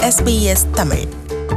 SBS Tamil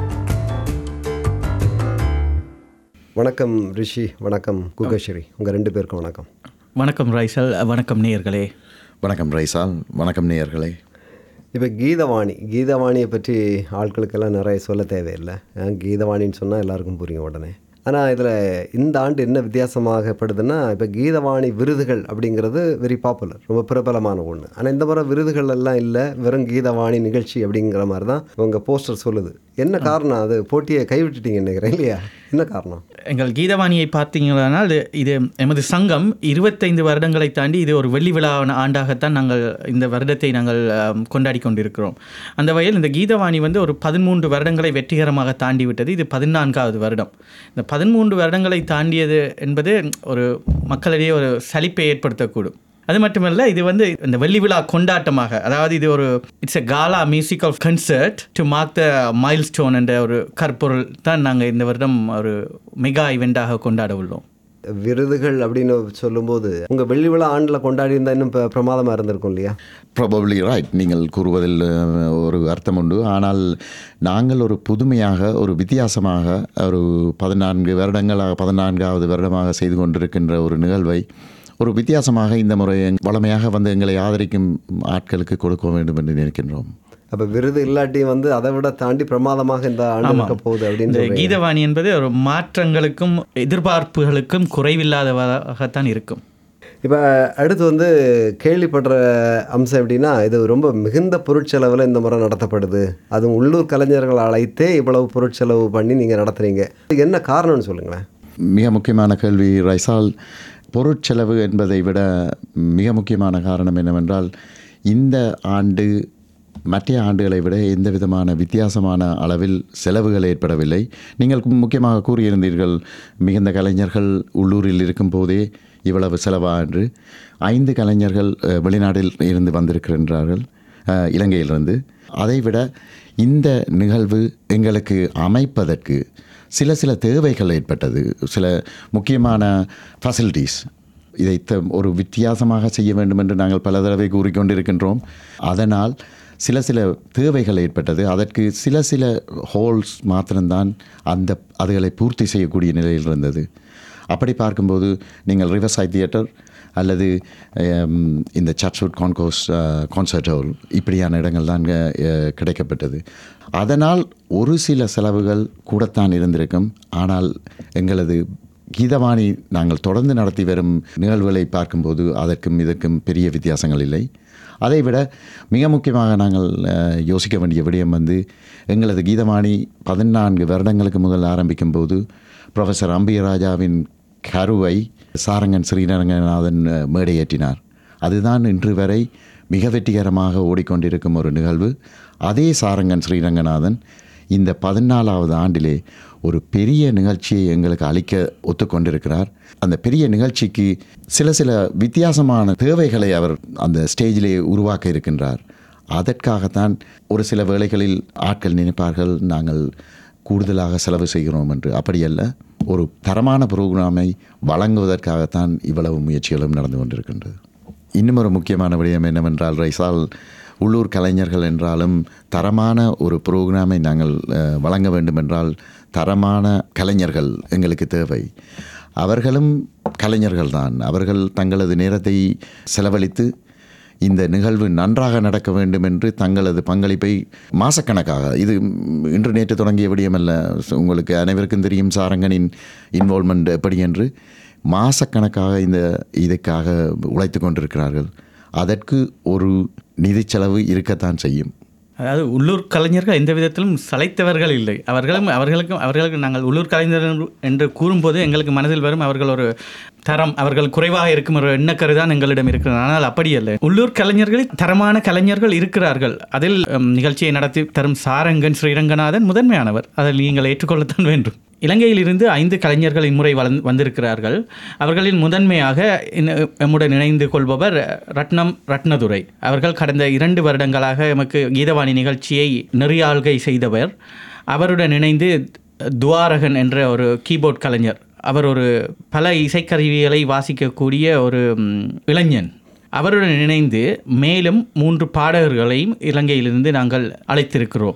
வணக்கம் ரிஷி வணக்கம் குகஸ்ரீ உங்கள் ரெண்டு பேருக்கும் வணக்கம் வணக்கம் ரைசல் வணக்கம் நேயர்களே வணக்கம் ரைசால் வணக்கம் நேயர்களே இப்போ கீதவாணி கீதவாணியை பற்றி ஆட்களுக்கெல்லாம் நிறைய சொல்ல தேவையில்லை அஹ் கீதவாணின்னு சொன்னால் எல்லாருக்கும் புரியும் உடனே ஆனால் இதில் இந்த ஆண்டு என்ன வித்தியாசமாகப்படுதுன்னா இப்போ கீதவாணி விருதுகள் அப்படிங்கிறது வெரி பாப்புலர் ரொம்ப பிரபலமான ஒன்று ஆனால் இந்த முறை விருதுகள் எல்லாம் இல்லை வெறும் கீதவாணி நிகழ்ச்சி அப்படிங்கிற மாதிரி தான் உங்கள் போஸ்டர் சொல்லுது என்ன காரணம் அது போட்டியை கைவிட்டுட்டீங்க நினைக்கிறேன் இல்லையா என்ன காரணம் எங்கள் கீதவாணியை பார்த்தீங்களானால் இது- இது எமது சங்கம் இருபத்தைந்து வருடங்களை தாண்டி இது ஒரு வெள்ளி விழா ஆண்டாகத்தான் நாங்கள் இந்த வருடத்தை நாங்கள் ஆம், கொண்டாடி கொண்டிருக்கிறோம் அந்த வகையில் இந்த கீதவாணி வந்து ஒரு பதிமூன்று வருடங்களை வெற்றிகரமாக தாண்டி விட்டது இது பதினான்காவது வருடம் இந்த பதிமூன்று வருடங்களை தாண்டியது என்பது ஒரு மக்களிடையே ஒரு சலிப்பை ஏற்படுத்தக்கூடும் அது மட்டுமல்ல இது வந்து இந்த வெள்ளி விழா கொண்டாட்டமாக அதாவது இது ஒரு it's a gala musical concert to mark the milestone என்ற ஒரு கற்பொருள் தான் நாங்கள் இந்த வருடம் ஒரு மெகா இவெண்ட்டாக கொண்டாட உள்ளோம் விருதுகள் அப்படின்னு சொல்லும்போது உங்கள் வெள்ளி விழா ஆண்டில் கொண்டாடி இருந்தால் இன்னும் ப- பிரமாதமா இருந்திருக்கும் இல்லையா ப்ராபப்ளி ரைட் நீங்கள் கூறுவதில் அஹ், ஒரு அர்த்தம் உண்டு ஆனால் நாங்கள் ஒரு புதுமையாக ஒரு வித்தியாசமாக ஒரு பதினான்கு வருடங்களாக பதினான்காவது வருடமாக செய்து கொண்டிருக்கின்ற ஒரு நிகழ்வை ஒரு வித்தியாசமாக இந்த முறை எங்- வளமையாக வந்து எங்களை ஆதரிக்கும் ஆட்களுக்கு கொடுக்க வேண்டும் என்று நினைக்கின்றோம் அப்போ விருது இல்லாட்டி வந்து அதை விட தாண்டி பிரமாதமாக இந்த ஆண்டு இருக்க போகுது அப்படின்னு இந்த சொல்றீங்க. கீதவாணி என்பது ஒரு மாற்றங்களுக்கும் எதிர்பார்ப்புகளுக்கும் குறைவில்லாதவாகத்தான் இருக்கும் இப்போ அடுத்து வந்து கேள்விப்படுற அம்சம் எப்படின்னா இது ரொம்ப மிகுந்த பொருட்செலவில் இந்த முறை நடத்தப்படுது அதுவும் உள்ளூர் கலைஞர்கள் அழைத்தே இவ்வளவு பொருட்செலவு பண்ணி நீங்கள் நடத்துறீங்க இதுக்கு என்ன காரணம்னு சொல்லுங்களேன் மிக முக்கியமான கேள்வி ரைசால் பொருட்செலவு என்பதை விட மிக முக்கியமான காரணம் என்னவென்றால் இந்த ஆண்டு மற்ற ஆண்டுகளை விட எந்த விதமான வித்தியாசமான அளவில் செலவுகள் ஏற்படவில்லை நீங்கள் முக்கியமாக கூறியிருந்தீர்கள் மிகுந்த கலைஞர்கள் உள்ளூரில் இருக்கும் போதே இவ்வளவு செலவா என்று ஐந்து கலைஞர்கள் அஹ், வெளிநாட்டில் இருந்து வந்திருக்கின்றார்கள் அஹ், இலங்கையிலிருந்து அதைவிட இந்த நிகழ்வு எங்களுக்கு அமைப்பதற்கு சில சில தேவைகள் ஏற்பட்டது சில முக்கியமான ஃபெசிலிட்டிஸ் இதை த- ஒரு வித்தியாசமாக செய்ய வேண்டும் என்று நாங்கள் பல தடவை கூறிக்கொண்டிருக்கின்றோம் அதனால் சில சில தேவைகள் ஏற்பட்டது அதற்கு சில சில ஹோல்ஸ் மாத்திரம்தான் அந்த அதுகளை பூர்த்தி செய்யக்கூடிய நிலையில் இருந்தது அப்படி பார்க்கும்போது நீங்கள் ரிவர்சைட் தியேட்டர் அல்லது ஹம், இந்த சர்ச்வுட் கான்கோஸ் கான்சர்ட் ஹால் இப்படியான இடங்கள் தான் இங்க, அஹ், கிடைக்கப்பட்டது அதனால் ஒரு சில செலவுகள் கூடத்தான் இருந்திருக்கும் ஆனால் எங்களது கீதவாணி நாங்கள் தொடர்ந்து நடத்தி வரும் நிகழ்வுகளை பார்க்கும்போது அதற்கும் இதற்கும் பெரிய வித்தியாசங்கள் இல்லை அதைவிட மிக முக்கியமாக நாங்கள் அஹ், யோசிக்க வேண்டிய விடயம் வந்து எங்களது கீதவாணி பதினான்கு வருடங்களுக்கு முதல் ஆரம்பிக்கும் போது ப்ரொஃபஸர் அம்பியராஜாவின் கருவை சாரங்கன் ஸ்ரீரங்கநாதன் அஹ், மேடையேற்றினார் அதுதான் இன்று வரை மிக வெற்றிகரமாக ஓடிக்கொண்டிருக்கும் ஒரு நிகழ்வு அதே சாரங்கன் ஸ்ரீரங்கநாதன் இந்த பதினாலாவது ஆண்டிலே ஒரு பெரிய நிகழ்ச்சியை எங்களுக்கு அளிக்க ஒத்துக்கொண்டிருக்கிறார் அந்த பெரிய நிகழ்ச்சிக்கு சில சில வித்தியாசமான தேவைகளை அவர் அந்த ஸ்டேஜிலே உருவாக்க இருக்கின்றார் அதற்காகத்தான் ஒரு சில வேளைகளில் ஆட்கள் நினைப்பார்கள் நாங்கள் கூடுதலாக செலவு செய்கிறோம் என்று அப்படியல்ல ஒரு தரமான புரோகிராமை வழங்குவதற்காகத்தான் இவ்வளவு முயற்சிகளும் நடந்து கொண்டிருக்கின்றது இன்னும் ஒரு முக்கியமான விடயம் என்னவென்றால் ரைசால் உள்ளூர் கலைஞர்கள் என்றாலும் தரமான ஒரு புரோகிராமை நாங்கள் அஹ், வழங்க வேண்டும் என்றால் தரமான கலைஞர்கள் எங்களுக்கு தேவை அவர்களும் கலைஞர்கள் தான் அவர்கள் தங்களது நேரத்தை செலவழித்து இந்த நிகழ்வு நன்றாக நடக்க வேண்டும் என்று தங்களது பங்களிப்பை மாசக்கணக்காக இது இன்று நேற்று தொடங்கிய விடயமல்ல உங்களுக்கு அனைவருக்கும் தெரியும் சாரங்கனின் இன்வால்மெண்ட் எப்படி என்று மாசக்கணக்காக இந்த இதுக்காக உழைத்து கொண்டிருக்கிறார்கள் அதற்கு ஒரு நிதி செலவு இருக்கத்தான் செய்யும் அதாவது உள்ளூர் கலைஞர்கள் எந்த விதத்திலும் சளைத்தவர்கள் இல்லை அவர்களும் அவர்களுக்கும் அவர்களுக்கு நாங்கள் உள்ளூர் கலைஞர்கள் என்று கூறும்போது எங்களுக்கு மனதில் வரும் அவர்கள் ஒரு தரம் அவர்கள் குறைவாக இருக்கும் ஒரு எண்ணக்கரு தான் எங்களிடம் இருக்கிறது ஆனால் அப்படி அல்ல உள்ளூர் கலைஞர்களில் தரமான கலைஞர்கள் இருக்கிறார்கள் அதில் ம், நிகழ்ச்சியை நடத்தி தரும் சாரங்கன் ஸ்ரீரங்கநாதன் முதன்மையானவர் அதில் நீங்கள் ஏற்றுக்கொள்ளத்தான் வேண்டும் இலங்கையிலிருந்து ஐந்து கலைஞர்கள் இம்முறை வளர்ந்து வந்திருக்கிறார்கள் அவர்களில் முதன்மையாக இன்ன- எம்முடன் இணைந்து கொள்பவர் ரத்னம் ரத்னதுரை அவர்கள் கடந்த இரண்டு வருடங்களாக எமக்கு கீதவாணி நிகழ்ச்சியை நெறியாள்கை செய்தவர் அவருடன் இணைந்து துவாரகன் என்ற ஒரு கீபோர்ட் கலைஞர் அவர் ஒரு பல இசைக்கருவிகளை வாசிக்கக்கூடிய ஒரு ம், இளைஞன் அவருடன் இணைந்து மேலும் மூன்று பாடகர்களையும் இலங்கையிலிருந்து நாங்கள் அழைத்திருக்கிறோம்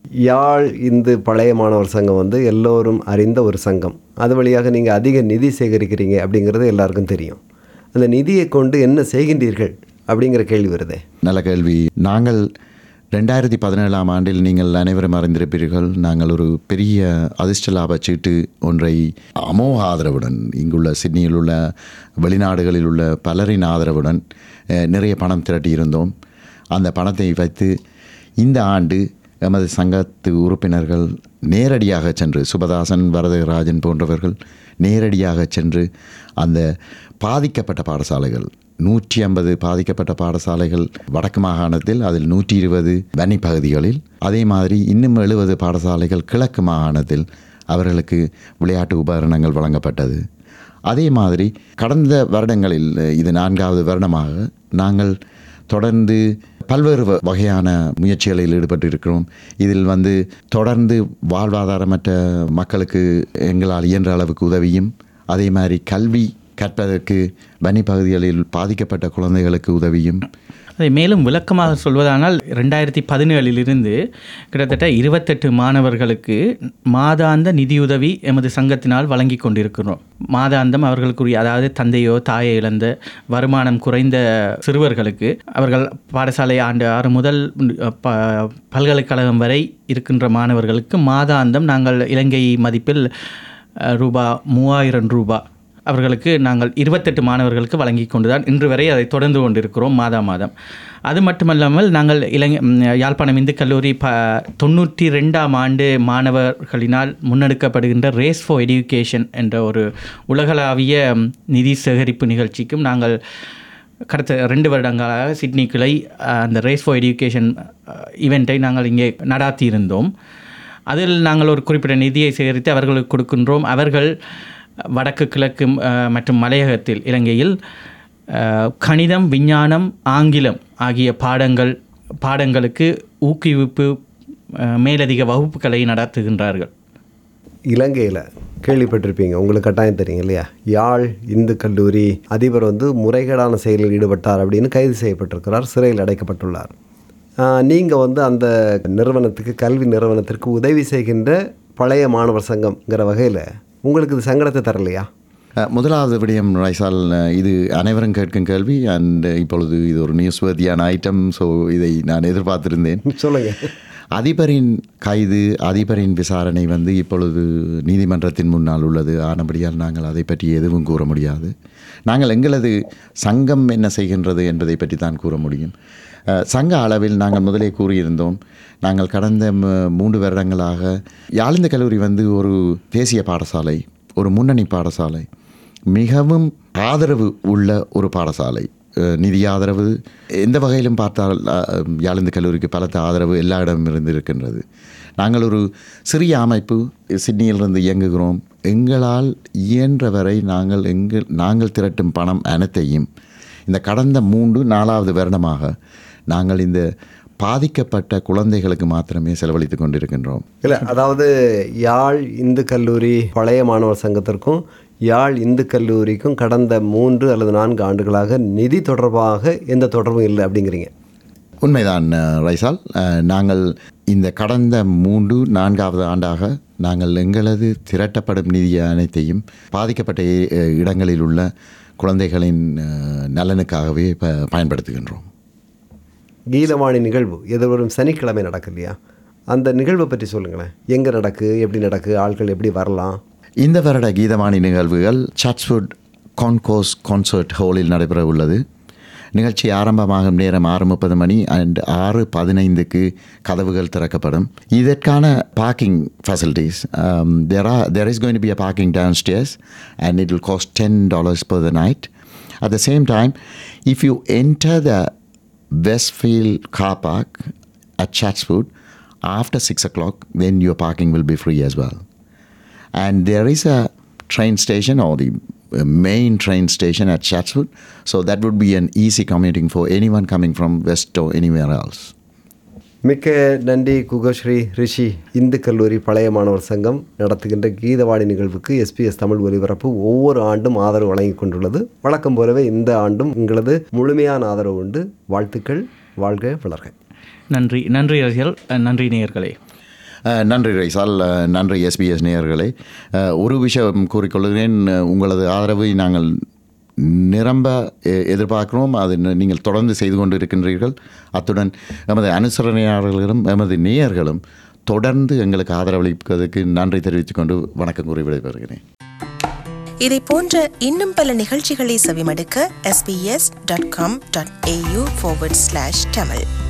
யாழ் இந்து பழைய மாணவர் சங்கம் வந்து எல்லோரும் அறிந்த ஒரு சங்கம் அது வழியாக நீங்கள் அதிக நிதி சேகரிக்கிறீங்க அப்படிங்கிறது எல்லாருக்கும் தெரியும் அந்த நிதியை கொண்டு என்ன செய்கின்றீர்கள் அப்படிங்கிற கேள்வி வருதே நல்ல கேள்வி நாங்கள் ரெண்டாயிரத்தி பதினேழாம் ஆண்டில் நீங்கள் அனைவரும் அறிந்திருப்பீர்கள் நாங்கள் ஒரு பெரிய அதிர்ஷ்ட லாப சீட்டு ஒன்றை அமோக ஆதரவுடன் இங்குள்ள சிட்னியில் உள்ள வெளிநாடுகளில் உள்ள பலரின் ஆதரவுடன் அஹ், நிறைய பணம் திரட்டியிருந்தோம் அந்த பணத்தை வைத்து இந்த ஆண்டு எமது சங்கத்து உறுப்பினர்கள் நேரடியாக சென்று சுபதாசன் வரதராஜன் போன்றவர்கள் நேரடியாக சென்று அந்த பாதிக்கப்பட்ட பாடசாலைகள் நூற்றி ஐம்பது பாதிக்கப்பட்ட பாடசாலைகள் வடக்கு மாகாணத்தில் அதில் நூற்றி இருபது வன்னி பகுதிகளில் அதே மாதிரி இன்னும் எழுபது பாடசாலைகள் கிழக்கு மாகாணத்தில் அவர்களுக்கு விளையாட்டு உபகரணங்கள் வழங்கப்பட்டது அதே மாதிரி கடந்த வருடங்களில் இது நான்காவது வருடமாக நாங்கள் தொடர்ந்து பல்வேறு வ- வகையான முயற்சிகளில் ஈடுபட்டு இருக்கிறோம் இதில் வந்து தொடர்ந்து வாழ்வாதாரமற்ற மக்களுக்கு எங்களால் இயன்ற அளவுக்கு உதவியும் அதே மாதிரி கல்வி கற்பதற்கு வன்னி பகுதிகளில் பாதிக்கப்பட்ட குழந்தைகளுக்கு உதவியும் அதை மேலும் விளக்கமாக சொல்வதானால் ரெண்டாயிரத்தி பதினேழிலிருந்து கிட்டத்தட்ட இருபத்தெட்டு மாணவர்களுக்கு மாதாந்த நிதியுதவி எமது சங்கத்தினால் வழங்கி கொண்டிருக்கிறோம் மாதாந்தம் அவர்களுக்குரிய அதாவது தந்தையோ தாயை இழந்த வருமானம் குறைந்த சிறுவர்களுக்கு அவர்கள் பாடசாலை ஆண்டு ஆறு முதல் ப பல்கலைக்கழகம் வரை இருக்கின்ற மாணவர்களுக்கு மாதாந்தம் நாங்கள் இலங்கை மதிப்பில் அஹ், ரூபா மூவாயிரம் ரூபா அவர்களுக்கு நாங்கள் இருபத்தெட்டு மாணவர்களுக்கு வழங்கி கொண்டு தான் இன்று வரை அதை தொடர்ந்து கொண்டிருக்கிறோம் மாதா மாதம் அது மட்டுமல்லாமல் நாங்கள் இலங்கை ம், யாழ்ப்பாணம் இந்து கல்லூரி ப தொண்ணூற்றி ரெண்டாம் ஆண்டு மாணவர்களினால் முன்னெடுக்கப்படுகின்ற ரேஸ் ஃபார் எடியூகேஷன் என்ற ஒரு உலகளாவிய ம், நிதி சேகரிப்பு நிகழ்ச்சிக்கும் நாங்கள் கடந்த ரெண்டு வருடங்களாக சிட்னி கிளை அஹ், அந்த ரேஸ் ஃபார் எடியூகேஷன் ஈவெண்ட்டை நாங்கள் இங்கே நடாத்தியிருந்தோம் அதில் நாங்கள் ஒரு குறிப்பிட்ட நிதியை சேகரித்து அவர்களுக்கு கொடுக்கின்றோம் அவர்கள் வடக்கு கிழக்கு அஹ், மற்றும் மலையகத்தில் இலங்கையில் அஹ், கணிதம் விஞ்ஞானம் ஆங்கிலம் ஆகிய பாடங்கள் பாடங்களுக்கு ஊக்குவிப்பு அஹ், மேலதிக வகுப்புகளை நடத்துகின்றார்கள் இலங்கையில் கேள்விப்பட்டிருப்பீங்க உங்களுக்கு கட்டாயம் தெரியும் இல்லையா யாழ் இந்து கல்லூரி அதிபர் வந்து முறைகேடான செயலில் ஈடுபட்டார் அப்படின்னு கைது செய்யப்பட்டிருக்கிறார் சிறையில் அடைக்கப்பட்டுள்ளார் நீங்கள் வந்து அந்த நிறுவனத்துக்கு கல்வி நிறுவனத்திற்கு உதவி செய்கின்ற பழைய மாணவர் சங்கம்ங்கிற வகையில் உங்களுக்கு இது சங்கடத்தை தரலையா அஹ், முதலாவது விடயம் ரைசால் அஹ், இது அனைவரும் கேட்கும் கேள்வி அண்ட் இப்பொழுது இது ஒரு நியூஸ் வர்த்தியான ஐட்டம் ஸோ இதை நான் எதிர்பார்த்திருந்தேன் சொல்லுங்கள் அதிபரின் கைது அதிபரின் விசாரணை வந்து இப்பொழுது நீதிமன்றத்தின் முன்னால் உள்ளது ஆனபடியால் நாங்கள் அதை பற்றி எதுவும் கூற முடியாது நாங்கள் எங்களது சங்கம் என்ன செய்கின்றது என்பதை பற்றி தான் கூற முடியும் அஹ், சங்க அளவில் நாங்கள் முதலே கூறியிருந்தோம் நாங்கள் கடந்த ம- மூன்று வருடங்களாக யாழ்ந்த கல்லூரி வந்து ஒரு தேசிய பாடசாலை ஒரு முன்னணி பாடசாலை மிகவும் ஆதரவு உள்ள ஒரு பாடசாலை அஹ் நிதி ஆதரவு எந்த வகையிலும் பார்த்தால் அஹ், யாழ்ந்து கல்லூரிக்கு பலத்த ஆதரவு எல்லா இடமும் இருந்து இருக்கின்றது நாங்கள் ஒரு சிறிய அமைப்பு சிட்னியிலிருந்து இயங்குகிறோம் எங்களால் இயன்றவரை நாங்கள் எங்கள் நாங்கள் திரட்டும் பணம் அனைத்தையும் இந்த கடந்த மூன்று நாலாவது வருடமாக நாங்கள் இந்த பாதிக்கப்பட்ட குழந்தைகளுக்கு மாத்திரமே செலவழித்து கொண்டிருக்கின்றோம் இல்லை அதாவது யாழ் இந்து கல்லூரி பழைய மாணவர் சங்கத்திற்கும் யாழ் இந்து கல்லூரிக்கும் கடந்த மூன்று அல்லது நான்கு ஆண்டுகளாக நிதி தொடர்பாக எந்த தொடர்பும் இல்லை அப்படிங்கிறீங்க உண்மைதான் அஹ், ரைசால் அஹ், நாங்கள் இந்த கடந்த மூன்று நான்காவது ஆண்டாக நாங்கள் எங்களது திரட்டப்படும் நிதி அனைத்தையும் பாதிக்கப்பட்ட அஹ், இடங்களில் உள்ள குழந்தைகளின் அஹ், நலனுக்காகவே ப பயன்படுத்துகின்றோம் கீதவாணி நிகழ்வு எதிர்வரும் சனிக்கிழமை நடக்கு இல்லையா அந்த நிகழ்வை பற்றி சொல்லுங்களேன் எங்கே நடக்கு எப்படி நடக்கு ஆட்கள் எப்படி வரலாம் இந்த வருட கீதவாணி நிகழ்வுகள் சர்ச்வுட் கான்கோஸ் கான்சர்ட் ஹாலில் நடைபெற உள்ளது நிகழ்ச்சி ஆரம்பமாகும் நேரம் ஆறு முப்பது மணி அண்ட் ஆறு பதினைந்துக்கு கதவுகள் திறக்கப்படும் இதற்கான parking facilities there are there is going to be a parking downstairs and it will cost ten dollars per the night at the same time if you enter the Westfield car park at Chatswood after 6 o'clock, then your parking will be free as well. And there is a train station or the uh, main train station at Chatswood, so that would be an easy commuting for anyone coming from West or anywhere else. மிக்க நன்றி குகஸ்ரீ ரிஷி இந்து கல்லூரி பழைய மாணவர் சங்கம் நடத்துகின்ற கீதவாணி நிகழ்வுக்கு SBS Tamil ஒலிபரப்பு ஒவ்வொரு ஆண்டும் ஆதரவு வழங்கி கொண்டுள்ளது வழக்கம் போலவே இந்த ஆண்டும் உங்களது முழுமையான ஆதரவு உண்டு வாழ்த்துக்கள் வாழ்க வளர்க நன்றி நன்றி ரசிகர்கள் நன்றி நேயர்களே அஹ், நன்றி ரைசால் அஹ், நன்றி எஸ்பிஎஸ் நேயர்களே அஹ், ஒரு விஷயம் கூறிக்கொள்கிறேன் அஹ், உங்களது ஆதரவை நாங்கள் நிரம்ப எ- எதிர்பார்க்கிறோம் அது ந- நீங்கள் தொடர்ந்து செய்து கொண்டு இருக்கின்றீர்கள் அத்துடன் எமது அனுசரணையாளர்களும் எமது நேயர்களும் தொடர்ந்து எங்களுக்கு ஆதரவளிப்பதற்கு நன்றி தெரிவித்துக் கொண்டு வணக்கம் கூறி விடைபெறுகிறேன் இதை போன்ற இன்னும் பல நிகழ்ச்சிகளை செவிமடுக்க sbs.com.au forward slash tamil